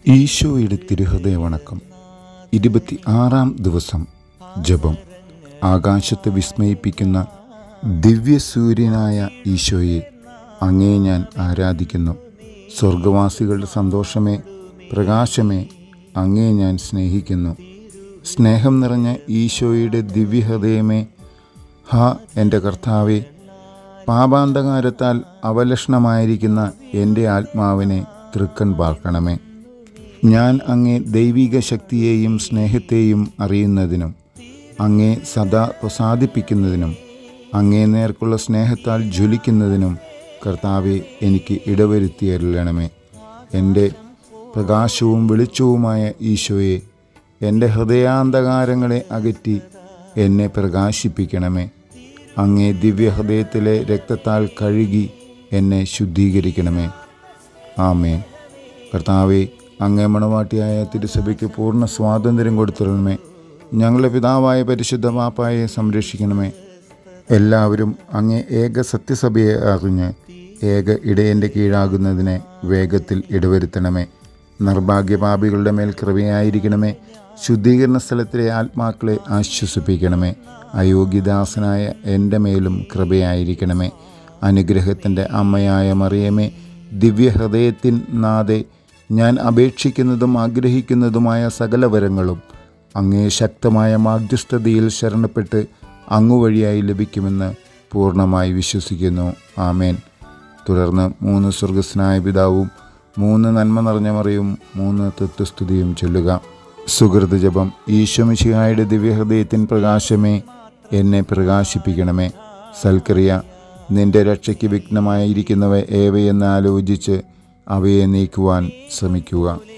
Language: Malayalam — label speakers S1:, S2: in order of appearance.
S1: ഈശോയുടെ തിരുഹൃദയ വണക്കം ഇരുപത്തി ആറാം ദിവസം ജപം ആകാശത്തെ വിസ്മയിപ്പിക്കുന്ന ദിവ്യസൂര്യനായ ഈശോയെ അങ്ങേ ഞാൻ ആരാധിക്കുന്നു സ്വർഗവാസികളുടെ സന്തോഷമേ പ്രകാശമേ അങ്ങേ ഞാൻ സ്നേഹിക്കുന്നു സ്നേഹം നിറഞ്ഞ ഈശോയുടെ ദിവ്യഹൃദയമേ ഹാ എൻ്റെ കർത്താവേ പാപാന്തകാരത്താൽ അവലക്ഷണമായിരിക്കുന്ന എൻ്റെ ആത്മാവിനെ തൃക്കൺ പാർക്കണമേ ഞാൻ അങ്ങേ ദൈവിക ശക്തിയെയും സ്നേഹത്തെയും അറിയുന്നതിനും അങ്ങേ സദാ പ്രസാദിപ്പിക്കുന്നതിനും അങ്ങേ നേർക്കുള്ള സ്നേഹത്താൽ ജ്വലിക്കുന്നതിനും കർത്താവെ എനിക്ക് ഇടവരുത്തിയരുളണമേ എൻ്റെ പ്രകാശവും വെളിച്ചവുമായ ഈശോയെ എൻ്റെ ഹൃദയാന്തകാരങ്ങളെ അകറ്റി എന്നെ പ്രകാശിപ്പിക്കണമേ അങ്ങേ ദിവ്യഹൃദയത്തിലെ രക്തത്താൽ കഴുകി എന്നെ ശുദ്ധീകരിക്കണമേ ആമേൻ കർത്താവെ അങ്ങേ മണവാട്ടിയായ തിരുസഭയ്ക്ക് പൂർണ്ണ സ്വാതന്ത്ര്യം കൊടുത്തിരണമേ ഞങ്ങളുടെ പിതാവായ പരിശുദ്ധ മാപ്പായെ സംരക്ഷിക്കണമേ എല്ലാവരും അങ്ങേ ഏക സത്യസഭയെ അറിഞ്ഞ് ഏക ഇടയൻ്റെ കീഴാകുന്നതിനെ വേഗത്തിൽ ഇടവരുത്തണമേ നിർഭാഗ്യപാപികളുടെ മേൽ കൃപയായിരിക്കണമേ ശുദ്ധീകരണ സ്ഥലത്തിലെ ആത്മാക്കളെ ആശ്വസിപ്പിക്കണമേ അയോഗ്യദാസനായ എൻ്റെ മേലും കൃപയായിരിക്കണമേ അനുഗ്രഹത്തിൻ്റെ അമ്മയായ മറിയമേ ദിവ്യഹൃദയത്തിൻ നാഥെ ഞാൻ അപേക്ഷിക്കുന്നതും ആഗ്രഹിക്കുന്നതുമായ സകല വരങ്ങളും അങ്ങേ ശക്തമായ മാധ്യസ്ഥതയിൽ ശരണപ്പെട്ട് അങ്ങു വഴിയായി ലഭിക്കുമെന്ന് പൂർണ്ണമായി വിശ്വസിക്കുന്നു ആമേൻ തുടർന്ന് മൂന്ന് സ്വർഗസ്നായ പിതാവും മൂന്ന് നന്മ നിറഞ്ഞ മറിയും മൂന്ന് തത്വസ്തുതിയും ചൊല്ലുക സുഹൃത് ജപം ഈശ്വമിശിഹായുടെ ദിവ്യഹൃദയത്തിൻ പ്രകാശമേ എന്നെ പ്രകാശിപ്പിക്കണമേ സൽക്രിയ നിന്റെ രക്ഷയ്ക്ക് വിഘ്നമായിരിക്കുന്നവ ഏവയെന്ന് ആലോചിച്ച് അവയെ നീക്കുവാൻ ശ്രമിക്കുക